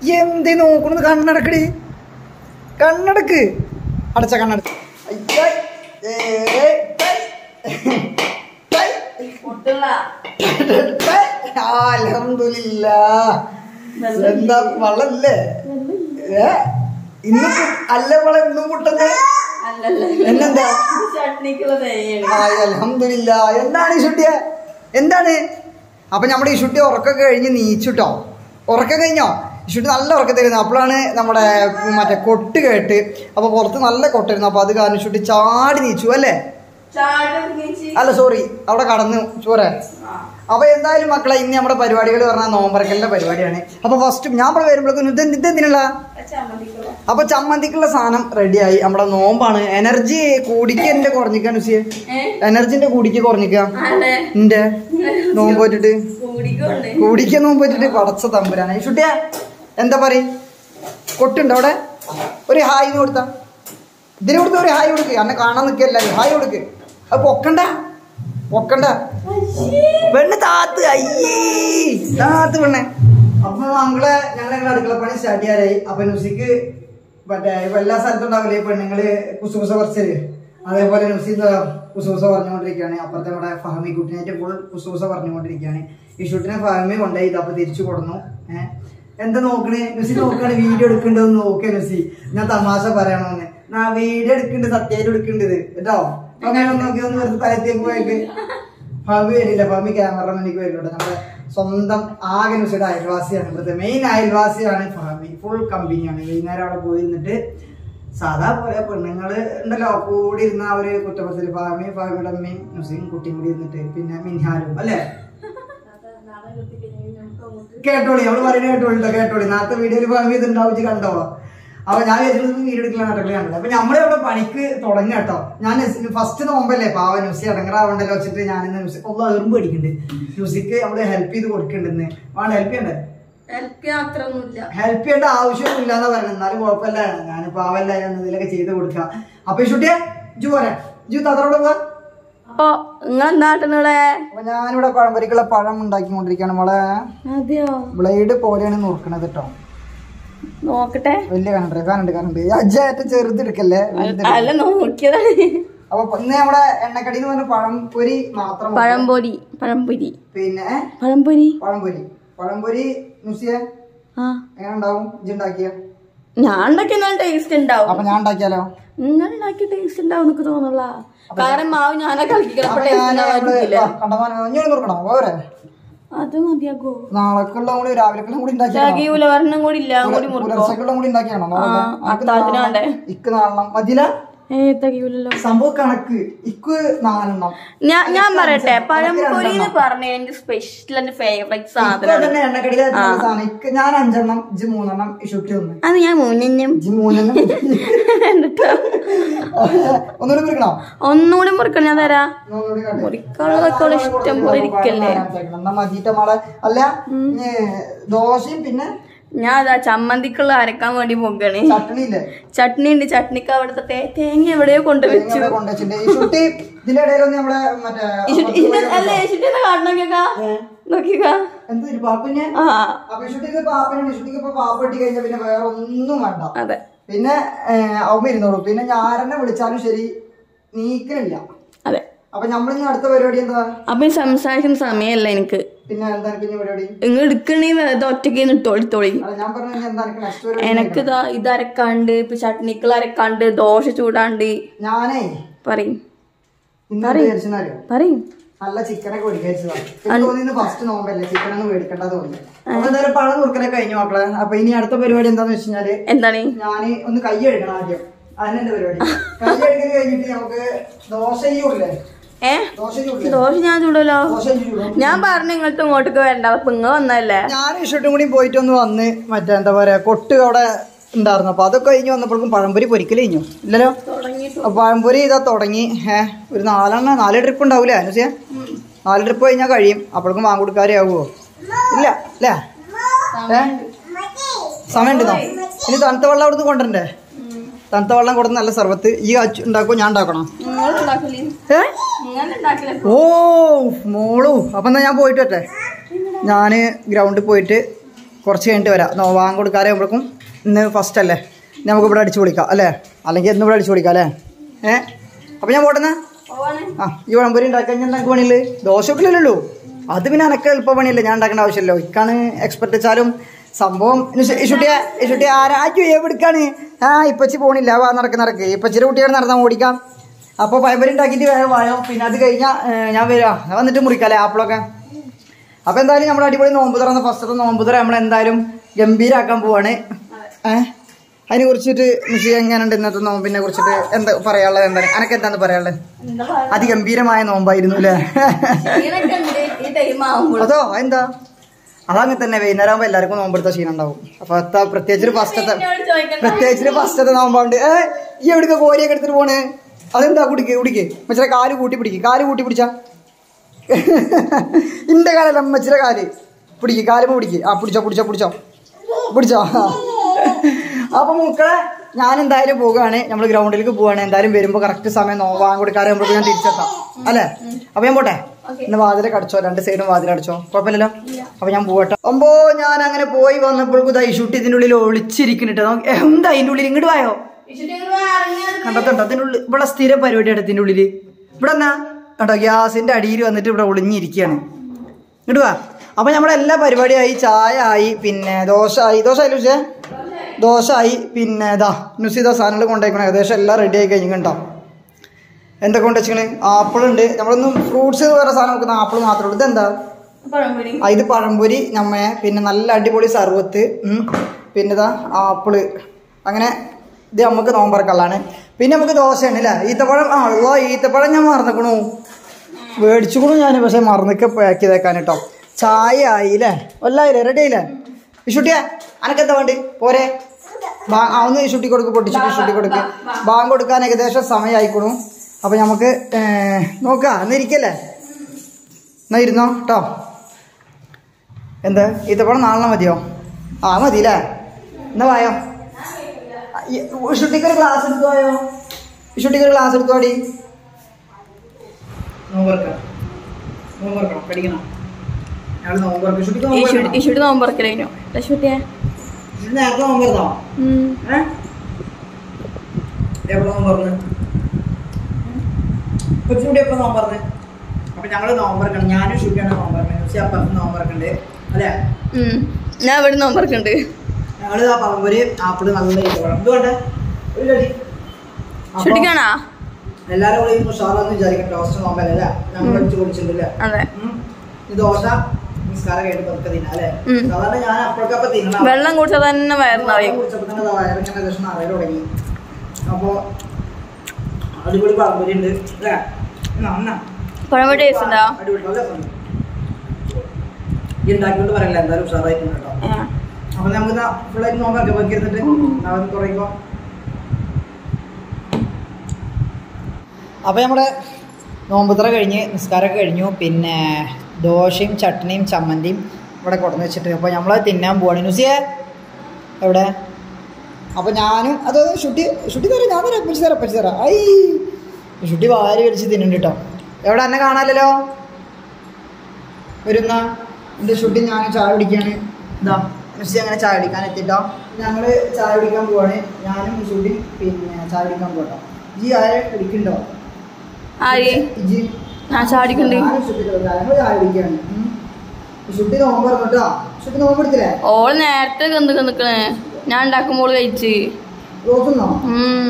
എന്തേ നോക്കണത് കണ്ണടക്കടി കണ്ണടക്ക് അടച്ച കണ്ണടക്ക് അയ്യ, ഏ, ടൈ, ടൈ, ടൈ. ആ, അൽഹംദുലില്ലാ. എന്താ വള്ളല്ലേ ഏ ഇന്ന് അല്ല വളം ഇന്നും മുട്ടുന്നത് എന്നെന്താ ആ, അൽഹംദുലില്ല എന്താണ് ഈ ഷുട്ടിയ എന്താണ് അപ്പൊ നമ്മുടെ ഈ ഷുട്ടി ഉറക്കം കഴിഞ്ഞ് നീച്ചുട്ടോ ഉറക്കം കഴിഞ്ഞോ ഈ ഷുട്ടി നല്ല ഉറക്കത്തിരുന്നു അപ്പോഴാണ് നമ്മുടെ മറ്റേ കൊട്ട് കേട്ട് അപ്പൊ പുറത്ത് നല്ല കൊട്ടായിരുന്നു അപ്പൊ അത് കാരണം ഷുട്ടി ചാടി നീച്ചു അല്ലേ അല്ല സോറി അവിടെ കടന്നു ചോരെ അപ്പൊ എന്തായാലും മക്കളെ ഇന്ന് നമ്മുടെ പരിപാടികൾ പറഞ്ഞാൽ നോമ്പറക്കലിന്റെ പരിപാടിയാണ് അപ്പൊ ഫസ്റ്റ് ഞാൻ ഇവിടെ വരുമ്പോഴേക്കും ഇത് ഇത് എന്തിനുള്ള അപ്പൊ ചമ്മന്തിക്കുള്ള സാധനം റെഡിയായി നമ്മുടെ നോമ്പാണ് എനർജി കൂടിക്ക് എന്റെ കുറഞ്ഞിക്കാൻ ഉസിയെ എനർജിന്റെ കൂടിക്ക് കുറഞ്ഞിക്കാം എന്റെ നോമ്പ് പോറ്റിട്ട് കൂടിക്ക നോമ്പ് പോറ്റിട്ട് പടച്ച തമ്പുരാണ് ഷുട്ടിയ എന്താ പറ കൊട്ടുണ്ടോ അവിടെ ഒരു ഹായ് എന്ന് കൊടുത്താ ഇതിന് കൊടുത്ത് ഒരു ഹായ് കൊടുക്ക് അന്നെ കാണാൻ നിൽക്കല്ല ഹായ് കൊടുക്ക് അത് പൊക്കണ്ട പൊക്കണ്ട പെണ്ണ് താത്ത് അയ്യേ താത്ത് പെണ്ണെ അപ്പൊ മകളെ ഞങ്ങൾ അടുക്കള പണി സ്റ്റാർട്ട് ചെയ്യാനായി അപ്പൊ നുസിക്ക് മറ്റേ ഇപ്പൊ എല്ലാ സ്ഥലത്തും ഉണ്ടാവില്ലേ പെണ്ണുങ്ങള് കുസുകുസ കുറച്ചല് അതേപോലെ നുസി എന്താ കുസുകുസ പറഞ്ഞുകൊണ്ടിരിക്കുകയാണ് അപ്പുറത്തെ നമ്മുടെ ഫഹമി കുട്ടിനായിട്ട് ഫുൾ കുസുകുസ പറഞ്ഞുകൊണ്ടിരിക്കുകയാണ് ഈ ഷൂട്ടിനെ ഫഹമി കൊണ്ടുപോയി ഇത് അപ്പൊ തിരിച്ചു കൊടുന്നു ഏഹ് എന്താ നോക്കണേ നുസി നോക്കാണ് വീഡിയോ എടുക്കണ്ടെന്ന് നോക്കേ നുസി ഞാൻ തമാശ പറയണമെന്ന് നാ വീഡിയോ എടുക്കണ്ട് സത്യമായിട്ട് എടുക്കേണ്ടത് കേട്ടോ അങ്ങനെ ഒന്ന് നോക്കി ഒന്ന് വെറുതെ തലത്തേക്ക് പോയിട്ട് ഫാമി വരില്ല ഫാമി ക്യാമറമാനിക്ക് വരില്ല നമ്മുടെ സ്വന്തം ആകെ നുസിയുടെ അയൽവാസിയാണ് ഇവിടുത്തെ മെയിൻ അയൽവാസിയാണ് ഫാമി ഫുൾ കമ്പനിയാണ് വൈകുന്നേരം അവിടെ പോയി നിന്നിട്ട് സാധാ പോലെ പെണ്ണുങ്ങള് ഉണ്ടല്ലോ കൂടി ഇരുന്ന ആ ഒരു കുറ്റപ്പത്തിൽ ഫാമി ഫാമിയുടെ അമ്മയും നുസിയും കുട്ടിയും കൂടി ഇരുന്നിട്ട് പിന്നെ മിൻഹാലും അല്ലേ കേട്ടോളി അവള് പറയുന്നത് കേട്ടോളി ട്ടോ, കേട്ടോളി നേരത്തെ വീഡിയോയിൽ ഫാമി ഇത് ഉണ്ടാവിച്ച് കണ്ടോ അപ്പൊ ഞാൻ വിചാരിച്ചത് വീഡിയോ എടുക്കല നാട്ടൊക്കെ കണ്ടത് അപ്പൊ നമ്മളെ ഇവിടെ പണിക്ക് തുടങ്ങി കേട്ടോ ഞാൻ ഫസ്റ്റ് നോമ്പല്ലേ പാവ ന്യൂസി ഇടങ്ങറാവണ്ടല്ലോ വെച്ചിട്ട് ഞാൻ ഇന്ന് ന്യൂസി ഒന്നും എറുമ്പ് പഠിക്കുന്നുണ്ട് ന്യൂസിക്ക് നമ്മള് ഹെൽപ്പ് ചെയ്ത് കൊടുക്കണ്ടെന്ന് വേണ്ട ഹെൽപ്പ് ചെയ്യണ്ടേ ഹെൽപ്പ് ചെയ്യേണ്ട ആവശ്യമൊന്നുമില്ല എന്നാ പറയുന്നത് എന്നാലും കുഴപ്പമില്ല ഞാൻ പാവല്ല ഞാൻ ഇതിലൊക്കെ ചെയ്ത് കൊടുക്കാം അപ്പൊ ഈ ഷുട്ടിയെ ജു പോരെ ജു തതറോട് പോവാ അപ്പൊ നിങ്ങൾ നാട്ടിലൂടെ അപ്പൊ ഞാനിവിടെ പഴംപരിക്കുള്ള പഴം ഉണ്ടാക്കിക്കൊണ്ടിരിക്കുകയാണ് നമ്മളെ അതെയോ ബ്ലേഡ് പോലെയാണ് നുറുക്കണത് കേട്ടോ നോക്കട്ടെ വലിയ കണ്ടുണ്ട് കാണുണ്ട് കാണുണ്ട് അജ്ജായിട്ട് ചെറുതെടുക്കല്ലേ വലുതെടുക്ക്. അല്ല നോക്കിയതാണ് അപ്പൊ ഇന്ന് നമ്മുടെ എണ്ണക്കടി എന്ന് പറഞ്ഞ പഴംപൊരി മാത്രം മതി. പഴംപൊരി പഴംപൊരി പിന്നെ പഴംപൊരി പഴംപൊരി പഴംപൊരി നുസിയ ആ എങ്ങനെ ഉണ്ടാവും ഇജ്ജ് ഉണ്ടാക്കിയ ഞാൻ ഉണ്ടാക്കിയ നല്ല ടേസ്റ്റ് ഉണ്ടാവും അപ്പൊ ഞാൻ ഉണ്ടാക്കിയാലോ നിങ്ങൾ ഉണ്ടാക്കിയ ടേസ്റ്റ് ഉണ്ടാവും എനിക്ക് തോന്നുന്നില്ല കാരണം മാവ് ഞാനാ കളിക്കണം അപ്പൊ ഞാൻ കണ്ടമാനം അഞ്ഞൂറ് നോക്കണം പോരെ അത് മതിയാകോ നാളേക്കുള്ള കൂടി രാവിലേക്കുള്ള കൂടി ഉണ്ടാക്കിയാണോ ചാകിയൂല ഒരെണ്ണം കൂടി ഇല്ല കൂടി മുറുക്കോ പുലർച്ചക്കുള്ള കൂടി ഉണ്ടാക്കിയാണോ നോക്കട്ടെ. അനക്ക് അത്താഴത്തിന് നാലെണ്ണം, വേണ്ടേ? ഇക്ക് നാലെണ്ണം മതില ഏ തികയൂലല്ലോ സംഭവം കണക്ക് ഇക്ക് നാലെണ്ണം ഞാൻ ഞാൻ പറയട്ടെ പഴംപൊരി എന്ന് പറഞ്ഞ എന്റെ സ്പെഷ്യൽ എന്റെ ഫേവറേറ്റ് ഇപ്പൊ സാധനമാണ് തന്നെ എണ്ണക്കടിയിലെ സാധനം ഇക്ക് ഞാൻ അഞ്ചെണ്ണം ഇജ്ജ് മൂന്നെണ്ണം ഇഷുട്ടി ഒന്ന് അത് ഞാൻ മൂന്നെണ്ണം ഇജ്ജ് മൂന്നെണ്ണം എന്നിട്ടോ ഒന്നുകൂടി പിടിക്കണോ ഒന്നുകൂടി മുറിക്കണം ഞാൻ തരാ ഒന്നുകൂടി കാട്ട്. മുറിക്കാനുള്ളതൊക്കെ അവിടെ ഇഷ്ടം പോലെ ഇരിക്കല്ലേ എന്നാ മതിയിട്ട് മോളെ അല്ല ഇനി ദോശയും പിന്നെ ഞാൻ അതാ ചമ്മന്തിക്കുള്ള അരക്കാൻ വേണ്ടി പോകണേ ചട്ടണി ഇല്ലേ ചട്നി ഉണ്ട് ചട്നിക്ക് അവിടുത്തെ തേ- തേങ്ങ എവിടെയോ കൊണ്ടുവച്ചു ഇവിടെ കൊണ്ടുവച്ചിട്ടുണ്ട് ഈ ഷുട്ടി ഇതിന്റെ ഇടയിലൊന്നും നമ്മളെ മറ്റേ അല്ല യേശുട്ടി കാണണം നോക്കിക്കാ നോക്കിക്കാ എന്താ ഒരു പാപ്പിന് ആ അപ്പൊ ഷുട്ടിക്ക് പാപ്പിനുണ്ട് ഷുട്ടിക്ക് ഇപ്പൊ പാപ്പിട്ടി കഴിഞ്ഞാൽ പിന്നെ വേറെ ഒന്നും വേണ്ട അതെ പിന്നെ അവൻ ഇരുന്നോളൂ പിന്നെ ഞാരെന്നെ വിളിച്ചാലും ശരി നീക്കണില്ല അതെ അപ്പൊ നമ്മളിനി അടുത്ത പരിപാടി എന്താ അപ്പൊ ഈ സംസാരിക്കുന്ന സമയമല്ല എനിക്ക് പിന്നെ എന്താ എനിക്ക് ഇനി പരിപാടി നിങ്ങൾ എടുക്കണേ ഇത് ഒറ്റയ്ക്ക് ഇട്ടോളിത്തോളി അല്ല ഞാൻ പറഞ്ഞു എന്താ എനിക്ക് നെക്സ്റ്റ് പരിപാടി എനക്ക് ഇതാ ഇത് അരക്കാണ്ട് ഇപ്പൊ ചട്നിക്കുള്ള അരക്കാണ്ട് ദോശ ചൂടാണ്ട് ഞാനേ പറയും ഇന്ന് വിചാരിച്ചെന്നറിയോ പറയും നല്ല ചിക്കനൊക്കെ മേടിക്കാച്ചതാണ് എനിക്ക് തോന്നി ഫസ്റ്റ് നോമ്പല്ലേ ചിക്കൻ ഒന്നും മേടിക്കണ്ട തോന്നി അപ്പൊ എന്തായാലും പഴം നുറുക്കലൊക്കെ കഴിഞ്ഞു മക്കളെ അപ്പൊ ഇനി അടുത്ത പരിപാടി എന്താന്ന് വെച്ച് കഴിഞ്ഞാല് എന്താണ് ഞാന് ഒന്ന് കൈ കഴുകണം ആദ്യം അതിനെ പരിപാടി കൈ കഴുകൽ കഴിഞ്ഞിട്ട് നമുക്ക് ദോശയും ഇല്ലേ ഏ ദോശയും ഇല്ലേ ദോശ ഞാൻ ചൂടല്ലോ ദോശയും ചൂടും ഞാൻ പറഞ്ഞു നിങ്ങൾത്ത് ഇങ്ങോട്ടേക്ക് വരണ്ട അപ്പൊ ഇങ്ങ വന്നല്ലേ ഞാൻ ഇഷ്ടം കൂടി പോയിട്ട് ഒന്ന് വന്ന് മറ്റേ എന്താ പറയാ കൊട്ട് അവിടെ ഉണ്ടായിരുന്നു അപ്പൊ അതൊക്കെ കഴിഞ്ഞ് വന്നപ്പോഴേക്കും പഴംപൊരി പൊരിക്കൽ കഴിഞ്ഞു ഇല്ലല്ലോ അപ്പൊ പഴംപൊരി ഇതാ തുടങ്ങി ഏഹ് ഒരു നാലെണ്ണം നാല് ട്രിപ്പ് ഉണ്ടാവൂലേ അനുസയ നാല് ട്രിപ്പ് കഴിഞ്ഞാൽ കഴിയും അപ്പോഴേക്കും വാങ്ങിക്കൊടുക്കാരേ ആവുമോ ഇല്ല അല്ലേ ഏ സമയമുണ്ട് ഇനി തണുത്ത വെള്ളം അവിടുന്ന് കൊണ്ടുവരണ്ടേ തണുത്ത വെള്ളം കൊടുത്ത് നല്ല സർബത്ത് ഈ അച്ചു ഉണ്ടാക്കുമോ ഞാൻ ഉണ്ടാക്കണോ നിങ്ങൾ ഉണ്ടാക്കലേ ഏ നിങ്ങൾ ഉണ്ടാക്കലേ ഓ മോളു അപ്പൊ എന്നാ ഞാൻ പോയിട്ട് വരട്ടെ ഞാന് ഗ്രൗണ്ടിൽ പോയിട്ട് കുറച്ച് കഴിഞ്ഞിട്ട് വരാം നോ വാങ്ങി കൊടുക്കാതെ ആകുമ്പോഴേക്കും ഇന്ന് ഫസ്റ്റ് അല്ലേ ഇനി നമുക്ക് ഇവിടെ അടിച്ചു പൊളിക്കാം അല്ലേ അല്ലെങ്കിൽ എന്ന് ഇവിടെ അടിച്ചു പൊളിക്കാം അല്ലേ ഏ അപ്പം ഞാൻ പോട്ടെന്നാ ആ ഈ വഴമ്പൊരി ഉണ്ടാക്കാൻ ഞാൻ ഉണ്ടാക്കി പണിയില്ലേ ദോശ ഇട്ടില്ലല്ലോ അത് പിന്നെ എനക്ക് എളുപ്പ പണിയല്ലേ ഞാൻ ഉണ്ടാക്കേണ്ട ആവശ്യമില്ലല്ലോ ഇക്കാണ് എക്സ്പെർട്ട് വെച്ചാലും സംഭവം ഇഷുട്ടിയ ഇഷുട്ടിയ ആരാച്ചു എവിടുക്കാണ് ആ ഇപ്പച്ചി പോണില്ല വാ നടക്ക് നടക്ക് ഇപ്പച്ചിയുടെ കുട്ടിയാണ് നടന്നാൽ ഓടിക്കാം അപ്പോൾ പഴംപൊരി ഉണ്ടാക്കിയിട്ട് വേഗം വായോ പിന്നെ അത് കഴിഞ്ഞാൽ ഞാൻ വരാം ഞാൻ വന്നിട്ട് മുറിക്കാല്ലേ ആപ്പിളൊക്കെ അപ്പോൾ എന്തായാലും നമ്മുടെ അടിപൊളി നോമ്പ് തുറന്ന ഫസ്റ്റത്തെ നോമ്പ് തുറ നമ്മൾ എന്തായാലും ഗംഭീരാക്കാൻ പോവാണ് ഏഹ് അതിനെ കുറിച്ചിട്ട് മിഷി എങ്ങനെയുണ്ട് ഇന്നത്തെ നോമ്പിനെ കുറിച്ചിട്ട് എന്താ പറയാനുള്ളത് എന്താണ് എനക്ക് എന്താന്ന് പറയാനുള്ളത് അതിഗംഭീരമായ നോമ്പായിരുന്നു അല്ലേ ഈ ടൈം ആവുമ്പോൾ അതോ എന്താ അതങ്ങനെ തന്നെ വൈകുന്നേരം ആകുമ്പോൾ എല്ലാവർക്കും നോമ്പെടുത്ത ക്ഷീണം ഉണ്ടാവും അപ്പൊ അത്ത പ്രത്യേകിച്ച് ഫസ്റ്റത്തെ പ്രത്യേകിച്ച് ഫസ്റ്റത്തെ നോമ്പാണ്ട് ഏ ഈ എവിടേക്ക് കോരിയൊക്കെ എടുത്തിട്ട് പോണ് അതെന്താ കുടിക്ക് കുടിക്ക് മച്ചിയുടെ കാല് കൂട്ടി പിടിക്ക് കാല് കൂട്ടി പിടിച്ചാ ഇന്റെ കാലല്ല അമ്മച്ചിയുടെ കാല് പിടിക്ക് കാലുമ്പോ പിടിക്ക് ആ പിടിച്ചോ പിടിച്ചോ പിടിച്ചോ പിടിച്ചോ അപ്പൊ മക്കളെ ഞാൻ എന്തായാലും പോവുകയാണ് നമ്മൾ ഗ്രൗണ്ടിലേക്ക് പോവാണ് എന്തായാലും വരുമ്പോ കറക്റ്റ് സമയം നോവാൻ കൊടുക്കാറ് നമുക്ക് ഞാൻ തിരിച്ചെത്താം അല്ലേ അപ്പൊ ഞാൻ പോട്ടെ ഇന്ന് വാതിലൊക്കെ അടച്ചോ രണ്ട് സൈഡും വാതിലടച്ചോ കുഴപ്പമില്ലല്ലോ അപ്പൊ ഞാൻ പോട്ടെ അമ്പോ ഞാൻ അങ്ങനെ പോയി വന്നപ്പോഴേക്കും ഇതാ ഈ ഷൂട്ട് ഇതിന്റെ ഉള്ളിൽ ഒളിച്ചിരിക്കുന്നുണ്ട് നോക്ക് എന്താ ഇതിന്റെ ഉള്ളിൽ ഇങ്ങോട്ട് വായോ കണ്ടോ അതിന്റെ ഉള്ളിൽ ഇവിടെ സ്ഥിര പരിപാടിയാണ് ഇതിന്റെ ഉള്ളില് ഇവിടെ എന്നാ കേട്ടോ ഗ്യാസിന്റെ അടിയിൽ വന്നിട്ട് ഇവിടെ ഒളിഞ്ഞിരിക്കുകയാണ് ഇങ്ങോട്ട് വാ അപ്പൊ നമ്മുടെ എല്ലാ പരിപാടിയായി ചായ ആയി പിന്നെ ദോശ ആയി ദോശ ആയി ലൂസേ ദോശ ആയി പിന്നെ ഇതാ നുസിത സാധനങ്ങൾ കൊണ്ടുപോയിക്കണം ഏകദേശം എല്ലാം റെഡി ആയി കഴിഞ്ഞിട്ടുണ്ടോ എന്തൊക്കെ കൊണ്ട് വെച്ചിങ്ങനെ ആപ്പിൾ ഉണ്ട് നമ്മളൊന്നും ഫ്രൂട്ട്സ് എന്ന് പറയുന്ന സാധനം വെക്കുന്ന ആപ്പിൾ മാത്രമേ ഉള്ളൂ ഇതെന്താ പഴംപൊരി ആ, ഇത് പഴംപൊരി നമ്മ പിന്നെ നല്ല അടിപൊളി സർവത്ത് ഉം. പിന്നെ ഇതാ ആപ്പിള് അങ്ങനെ ഇത് നമുക്ക് നോമ്പറക്കള്ളാണ് പിന്നെ നമുക്ക് ദോശയാണ് അല്ലേ ഈത്തപ്പഴം ആ ഉള്ളോ ഈത്തപ്പഴം ഞാൻ മറന്നിക്കണു മേടിച്ചുകൊണു ഞാൻ പക്ഷെ മറന്നൊക്കെ പാക്ക് ചെയ്തേക്കാൻ കേട്ടോ ചായ ആയി അല്ലേ വല്ലായില്ലേ റെഡി ആയില്ലേ ഇഷുട്ടിയാ അനക്കെന്താ വേണ്ടി പോരെ ബാ ആ ഒന്ന് ഇഷുട്ടി കൊടുക്ക് പൊട്ടിച്ചിട്ട് ഇഷുട്ടി കൊടുക്ക് ബാങ്ക് കൊടുക്കാൻ ഏകദേശം സമയമായിക്കണു അപ്പൊ നമുക്ക് ഏർ, നോക്കാം എന്നാ ഇരിക്കല്ലേ എന്നാ ഇരുന്നോ കേട്ടോ എന്ത് ഈത്തപ്പഴം നാളെ മതിയോ ആ മതി അല്ലേ എന്നാ വായോ ഇഷുട്ടിക്ക് ഒരു ക്ലാസ് എടുത്തു പോയോ ഇഷുട്ടിക്ക് ഒരു ക്ലാസ് എടുത്തു പാടി പഠിക്കണം ഞങ്ങൾ നോമ്പ് ഇഷുട്ടിക്ക് നോമ്പ് തുറക്കണോ? ഇഷുട്ടി നോമ്പ് തുറക്കലേനു ഇഷുട്ടിയെ ഇഷുട്ടി നേരത്തെ നോമ്പ് തുറന്നോ? ഏ? എപ്പോഴാ നോമ്പ് തുറന്ന്? കൊച്ചുകുട്ടി എപ്പോഴാ നോമ്പ് തുറന്ന്? അപ്പൊ ഞങ്ങള് നോമ്പ് തുറക്കണം ഞാനും ഷുട്ടിയാണ് നോമ്പ് തുറക്കുന്നത് നുസി അപ്പുറത്ത് നോമ്പ് തുറക്കണ്ട് അല്ലേ ഞാൻ ഇവിടെ നോമ്പ് തുറക്കുന്നുണ്ട് ഞങ്ങള് ആ പഴംപൊരി ആപ്പിള് നല്ല ഇഷ്ടപ്പെടാം എന്തുകൊണ്ട് ഒരു കടി അപ്പൊ ഷുട്ടിക്കാണാ എല്ലാരും കൂടി ഉഷാറെന്ന് വിചാരിക്കും ടോസ്റ്റ് നോമ്പല്ലേ ഞങ്ങൾ പഠിച്ചു കുടിച്ചിട്ടുണ്ടല്ലേ അതെ ഉം. ഈ ദോശ നിസ്കാരം കേട്ട് പതുക്കെ തിന്നാ അല്ലേ ഉം. സാധാരണ ഞാൻ അപ്പോഴൊക്കെ തിന്നണം വെള്ളം കുടിച്ചാൽ തന്നെ വയറിനറിയും കുടിച്ചപ്പോ തന്നെ ദാ വയറിങ്ങനെ ഏകദേശം നിറയൽ തുടങ്ങി അപ്പൊ അടിപൊളി പഴംപൊരി ഉണ്ട് അല്ലേ എന്നാ, എന്നാ. പഴംപൊരി ടേസ്റ്റ് ഉണ്ടോ അടിപൊളി നല്ല രസമുണ്ട്. ഈ ഉണ്ടാക്കിക്കൊണ്ട് പറയല്ല എന്തായാലും ഉഷാറായിട്ടുണ്ട് കേട്ടോ ആ. അപ്പൊ നമുക്ക് ഫുള്ളായിട്ട് നോക്കാം ബാക്കി എടുത്തിട്ട് അവൻ കുറയുമ്പോ അപ്പൊ നമ്മുടെ നോമ്പുത്ര കഴിഞ്ഞ് നിസ്കാരമൊക്കെ കഴിഞ്ഞു പിന്നെ ദോശയും ചട്നിയും ചമ്മന്തിയും ഇവിടെ കൊണ്ടുവന്ന് വെച്ചിട്ട് അപ്പോൾ നമ്മൾ തിന്നാൻ പോവാണ് നുസിയെ എവിടെ അപ്പോൾ ഞാനും അത് ഷുട്ടി ഷുട്ടി തരാം ഞാൻ തരാം അപ്പച്ചി തരാം അപ്പച്ചി തരാം ഐ ഷുട്ടി വാരി വലിച്ച് തിന്നുന്നുണ്ട് കേട്ടോ എവിടെ എന്നെ കാണാമല്ലോ വരുന്ന എൻ്റെ ഷുട്ടി ഞാൻ ചായ കുടിക്കുകയാണ് ഇതാ മിസ്സി അങ്ങനെ ചായ കുടിക്കാൻ എത്തിട്ടോ ഞങ്ങൾ ചായ കുടിക്കാൻ പോവാണ് ഞാനും ഷുട്ടി പിന്നെ ചായ കുടിക്കാൻ പോകട്ടോ ജി ആരെ കുടിക്കണ്ടോ ആര് ഇജി ആ ചാടിക്കണ്ട് ഞാനും ഷുട്ടിക്ക് ഞങ്ങൾ ചായ കുടിക്കുകയാണ് ഉം. ഷുട്ടി നോമ്പ് പറഞ്ഞിട്ടോ ഷുട്ടി നോമ്പ് എടുത്തില്ലേ ഓള് നേരത്തെ കന്ന് നിക്കണേ ഞാൻ ഉണ്ടാക്കുമ്പോൾ കഴിച്ച് റോസുന്നോ ഉം.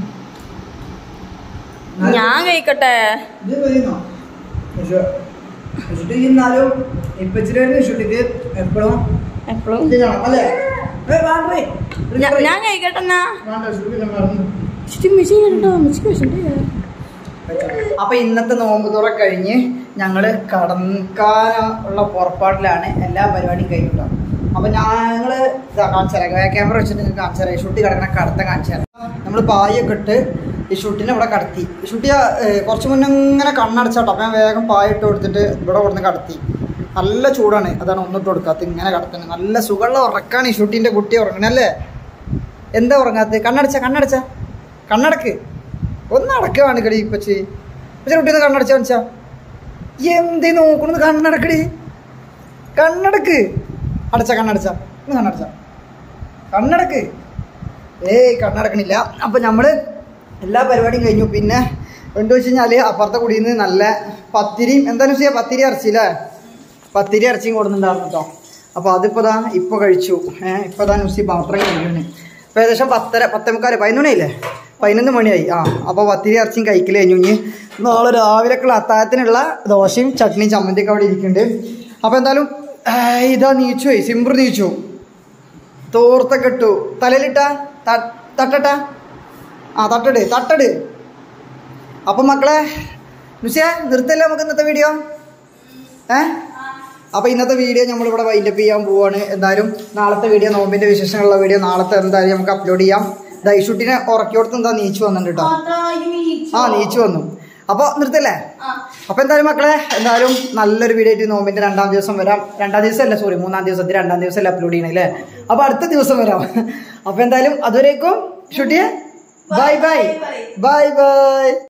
ഞാൻ കഴിക്കട്ടെ ഇത് വരുന്നോ ഷുട്ടി എന്നാലും ഇപ്പച്ചിട്ട് ഷുട്ടിക്ക് എപ്പോഴും എപ്പോഴും ഇത് കാണാം അല്ലേ ഏയ് വേണ്ട ഏയ്. ഞാൻ കഴിക്കട്ടെ എന്നാ വേണ്ട ഷുട്ടി ഞാൻ മറന്നു ഇച്ചിരി മിച്ചി കേട്ടോ മിച്ചിക്ക് വെച്ചിട്ടുണ്ട് അപ്പൊ ഇന്നത്തെ നോമ്പ് തുറ കഴിഞ്ഞ് ഞങ്ങള് കടക്കാനുള്ള പുറപ്പാടിലാണ് എല്ലാ പരിപാടിയും കഴിഞ്ഞിട്ടോ അപ്പൊ ഞങ്ങള് കാണിച്ചുതരാം ക്യാമറ വെച്ചിട്ട് നിങ്ങൾക്ക് കാണിച്ചുതരാം ഈ ഷൂട്ടി കിടക്കണ കടത്ത കാണിച്ചുതരാം നമ്മൾ പായൊക്കെ ഇട്ട് ഈ ഷൂട്ടിനെ ഇവിടെ കടത്തി ഈ ഷൂട്ടി ഏഹ്, കുറച്ച് മുന്നേ ഇങ്ങനെ കണ്ണടച്ചാട്ടോ അപ്പൊ ഞാൻ വേഗം പായ ഇട്ട് കൊടുത്തിട്ട് ഇവിടെ കൊടുന്ന് കടത്തി നല്ല ചൂടാണ് അതാണ് ഒന്നിട്ട് കൊടുക്കാത്ത ഇങ്ങനെ കടത്തുന്നത് നല്ല സുഖമുള്ള ഉറക്കാണ് ഈ ഷൂട്ടിന്റെ കുട്ടി ഉറങ്ങണല്ലേ എന്താ ഉറങ്ങാത്ത കണ്ണടച്ച കണ്ണടച്ച കണ്ണടക്ക് ഒന്ന് അടക്കുകയാണ് കടി ഇപ്പച്ചി പക്ഷെ കുട്ടീന്ന് കണ്ണടച്ച കാണിച്ചാ എന്തേ നോക്കണത് കണ്ണടക്കടി കണ്ണടക്ക് അടച്ച കണ്ണടച്ച ഇന്ന് കണ്ണടച്ച കണ്ണടക്ക് ഏയ് കണ്ണടക്കണില്ല അപ്പൊ നമ്മള് എല്ലാ പരിപാടിയും കഴിഞ്ഞു പിന്നെ എന്താ വെച്ച് കഴിഞ്ഞാല് അപ്പുറത്തെ കുടിയിൽ നിന്ന് നല്ല പത്തിരിയും എന്തായാലും ചെയ്യാ പത്തിരി ഇറച്ചി അല്ലേ പത്തിരി ഇറച്ചിയും കൊടുക്കുന്നുണ്ടായിരുന്നു കേട്ടോ അപ്പൊ അതിപ്പോ ദാ ഇപ്പൊ കഴിച്ചു ഏഹ് ഇപ്പൊ ദാ ന്യൂസി പാത്രം കഴിക്കുന്നു ഇപ്പൊ ഏകദേശം പത്തര പത്തേമുക്കാല് പതിനൊന്ന് മണിയായില്ലേ പതിനൊന്ന് മണിയായി ആ അപ്പൊ പത്തിരി ഇറച്ചിയും കഴിക്കല് കഴിഞ്ഞു ഇനി നാളെ രാവിലേക്കുള്ള അത്താഴത്തിനുള്ള ദോശയും ചട്നിയും ചമ്മന്തിയൊക്കെ അവിടെ ഇരിക്കുന്നുണ്ട് അപ്പൊ എന്തായാലും ഏഹ്, ഇതാ നീച്ചു പോയി സിമ്പിൾ നീച്ചു തോർത്തൊക്കെ ഇട്ടു തലയിലിട്ട തട്ടട്ട ആ തട്ടട് തട്ടട് അപ്പൊ മക്കളെ നുസിയ നിർത്തല്ലേ നമുക്ക് ഇന്നത്തെ വീഡിയോ ഏ അപ്പൊ ഇന്നത്തെ വീഡിയോ നമ്മളിവിടെ വൈൻഡപ്പ് ചെയ്യാൻ പോവാണ് എന്തായാലും നാളത്തെ വീഡിയോ നോമ്പിന്റെ വിശേഷങ്ങളുള്ള വീഡിയോ നാളത്തെ എന്തായാലും നമുക്ക് അപ്ലോഡ് ചെയ്യാം ദൈഷുട്ടിനെ ഉറക്കിയോടത്ത് എന്താ നീച്ചു വന്നിട്ടുണ്ട് കേട്ടോ ആ നീച്ചു വന്നു അപ്പൊ നിർത്തല്ലേ അപ്പൊ എന്തായാലും മക്കളെ എന്തായാലും നല്ലൊരു വീഡിയോ ആയിട്ട് നോമ്പിന്റെ രണ്ടാം ദിവസം വരാം രണ്ടാം ദിവസം അല്ല സോറി മൂന്നാം ദിവസത്തിൽ രണ്ടാം ദിവസം അല്ല അപ്ലോഡ് ചെയ്യണേ അല്ലേ അപ്പൊ അടുത്ത ദിവസം വരാം അപ്പൊ എന്തായാലും അതുവരേക്കും ഷുട്ടിയെ ബൈ ബൈ ബൈ ബൈ